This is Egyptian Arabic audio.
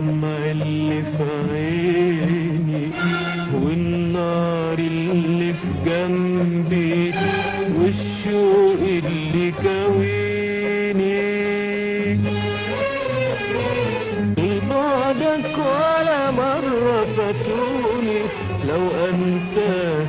الدمع اللي في عيني والنار اللي في جنبي والشوق اللي كويني بعدك ولا مرة فاتوني لو أنساك